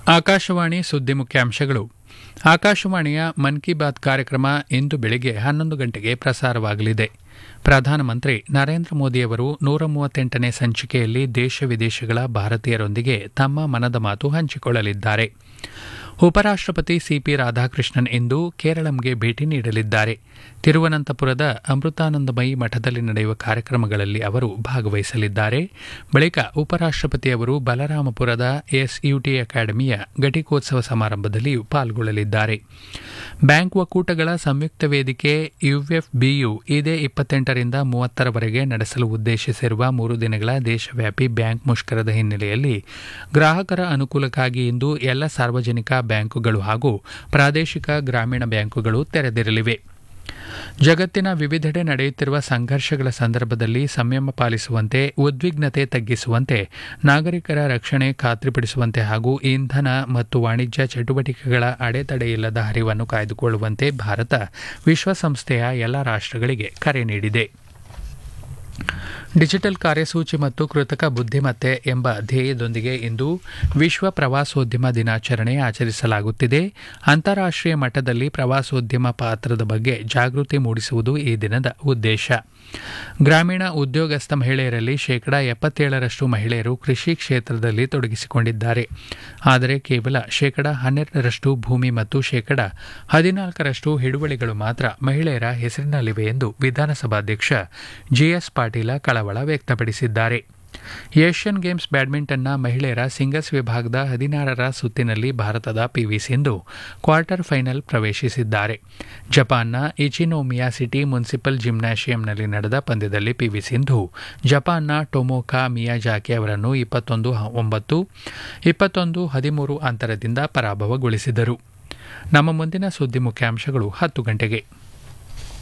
ಆಕಾಶವಾಣಿ ಸುದ್ದಿ ಮುಖ್ಯಾಂಶಗಳು ಆಕಾಶವಾಣಿಯ ಮನ್ ಕಿ ಬಾತ್ ಕಾರ್ಯಕ್ರಮ ಇಂದು ಬೆಳಿಗ್ಗೆ ಹನ್ನೊಂದು ಗಂಟೆಗೆ ಪ್ರಸಾರವಾಗಲಿದೆ ಪ್ರಧಾನಮಂತ್ರಿ ನರೇಂದ್ರ ಮೋದಿಯವರು ನೂರ ಮೂವತ್ತೆಂಟನೇ ಸಂಚಿಕೆಯಲ್ಲಿ ದೇಶ ವಿದೇಶಗಳ ಭಾರತೀಯರೊಂದಿಗೆ ತಮ್ಮ ಮನದ ಮಾತು ಹಂಚಿಕೊಳ್ಳಲಿದ್ದಾರೆ ಉಪರಾಷ್ಟಪತಿ ಸಿಪಿ ರಾಧಾಕೃಷ್ಣನ್ ಇಂದು ಕೇರಳಂಗೆ ಭೇಟಿ ನೀಡಲಿದ್ದಾರೆ ತಿರುವನಂತಪುರದ ಅಮೃತಾನಂದಮಯಿ ಮಠದಲ್ಲಿ ನಡೆಯುವ ಕಾರ್ಯಕ್ರಮಗಳಲ್ಲಿ ಅವರು ಭಾಗವಹಿಸಲಿದ್ದಾರೆ ಬಳಿಕ ಉಪರಾಷ್ಟಪತಿಯವರು ಬಲರಾಮಪುರದ ಎಸ್ಯುಟಿ ಅಕಾಡೆಮಿಯ ಘಟಿಕೋತ್ಸವ ಸಮಾರಂಭದಲ್ಲಿಯೂ ಪಾಲ್ಗೊಳ್ಳಲಿದ್ದಾರೆ ಬ್ಯಾಂಕ್ ಒಕ್ಕೂಟಗಳ ಸಂಯುಕ್ತ ವೇದಿಕೆ ಯುಎಫ್ಬಿಯು ಇದೇ ಇಪ್ಪತ್ತೆಂಟರಿಂದ ಮೂವತ್ತರವರೆಗೆ ನಡೆಸಲು ಉದ್ದೇಶಿಸಿರುವ ಮೂರು ದಿನಗಳ ದೇಶವ್ಯಾಪಿ ಬ್ಯಾಂಕ್ ಮುಷ್ಕರದ ಹಿನ್ನೆಲೆಯಲ್ಲಿ ಗ್ರಾಹಕರ ಅನುಕೂಲಕ್ಕಾಗಿ ಇಂದು ಎಲ್ಲ ಸಾರ್ವಜನಿಕ ಬ್ಯಾಂಕುಗಳು ಹಾಗೂ ಪ್ರಾದೇಶಿಕ ಗ್ರಾಮೀಣ ಬ್ಯಾಂಕುಗಳು ತೆರೆದಿರಲಿವೆ ಜಗತ್ತಿನ ವಿವಿಧೆಡೆ ನಡೆಯುತ್ತಿರುವ ಸಂಘರ್ಷಗಳ ಸಂದರ್ಭದಲ್ಲಿ ಸಂಯಮ ಪಾಲಿಸುವಂತೆ ಉದ್ವಿಗ್ನತೆ ತಗ್ಗಿಸುವಂತೆ ನಾಗರಿಕರ ರಕ್ಷಣೆ ಖಾತ್ರಿಪಡಿಸುವಂತೆ ಹಾಗೂ ಇಂಧನ ಮತ್ತು ವಾಣಿಜ್ಯ ಚಟುವಟಿಕೆಗಳ ಅಡೆತಡೆಯಿಲ್ಲದ ಹರಿವನ್ನು ಕಾಯ್ದುಕೊಳ್ಳುವಂತೆ ಭಾರತ ವಿಶ್ವಸಂಸ್ಥೆಯ ಎಲ್ಲ ರಾಷ್ಟ್ರಗಳಿಗೆ ಕರೆ ನೀಡಿದೆ ಡಿಜಿಟಲ್ ಕಾರ್ಯಸೂಚಿ ಮತ್ತು ಕೃತಕ ಬುದ್ಧಿಮತ್ತೆ ಎಂಬ ಧ್ಯೇಯದೊಂದಿಗೆ ಇಂದು ವಿಶ್ವ ಪ್ರವಾಸೋದ್ಯಮ ದಿನಾಚರಣೆ ಆಚರಿಸಲಾಗುತ್ತಿದೆ ಅಂತಾರಾಷ್ಟೀಯ ಮಟ್ಟದಲ್ಲಿ ಪ್ರವಾಸೋದ್ಯಮ ಪಾತ್ರದ ಬಗ್ಗೆ ಜಾಗೃತಿ ಮೂಡಿಸುವುದು ಈ ದಿನದ ಉದ್ದೇಶ ಗ್ರಾಮೀಣ ಉದ್ಯೋಗಸ್ಥ ಮಹಿಳೆಯರಲ್ಲಿ ಶೇಕಡಾ ಎಪ್ಪತ್ತೇಳರಷ್ಟು ಮಹಿಳೆಯರು ಕೃಷಿ ಕ್ಷೇತ್ರದಲ್ಲಿ ತೊಡಗಿಸಿಕೊಂಡಿದ್ದಾರೆ ಆದರೆ ಕೇವಲ ಶೇಕಡಾ ಹನ್ನೆರಡರಷ್ಟು ಭೂಮಿ ಮತ್ತು ಶೇಕಡಾ ಹದಿನಾಲ್ಕರಷ್ಟು ಹಿಡುವಳಿಗಳು ಮಾತ್ರ ಮಹಿಳೆಯರ ಹೆಸರಿನಲ್ಲಿವೆ ಎಂದು ವಿಧಾನಸಭಾಧ್ಯಕ್ಷ ಜಿಎಸ್ ಪಾಟೀಲ ಕಳವಳ ವ್ಯಕ್ತಪಡಿಸಿದ್ದಾರೆ ಏಷ್ಯನ್ ಗೇಮ್ಸ್ ಬ್ಯಾಡ್ಮಿಂಟನ್ನ ಮಹಿಳೆಯರ ಸಿಂಗಲ್ಸ್ ವಿಭಾಗದ ಹದಿನಾರರ ಸುತ್ತಿನಲ್ಲಿ ಭಾರತದ ಪಿವಿ ಸಿಂಧು ಕ್ವಾರ್ಟರ್ ಫೈನಲ್ ಪ್ರವೇಶಿಸಿದ್ದಾರೆ ಜಪಾನ್ನ ಇಚಿನೋಮಿಯಾ ಸಿಟಿ ಮುನ್ಸಿಪಲ್ ಜಿಮ್ನಾಷಿಯಂನಲ್ಲಿ ನಡೆದ ಪಂದ್ಯದಲ್ಲಿ ಪಿವಿ ಸಿಂಧು ಜಪಾನ್ನ ಟೊಮೋಕಾ ಮಿಯಾಜಾಕಿ ಅವರನ್ನು ಇಪ್ಪತ್ತೊಂದು ಒಂಬತ್ತು ಇಪ್ಪತ್ತೊಂದು ಹದಿಮೂರು ಅಂತರದಿಂದ ಪರಾಭವಗೊಳಿಸಿದರು ನಮ್ಮ ಮುಂದಿನ ಸುದ್ದಿ ಮುಖ್ಯಾಂಶಗಳು ಹತ್ತು ಗಂಟೆಗೆ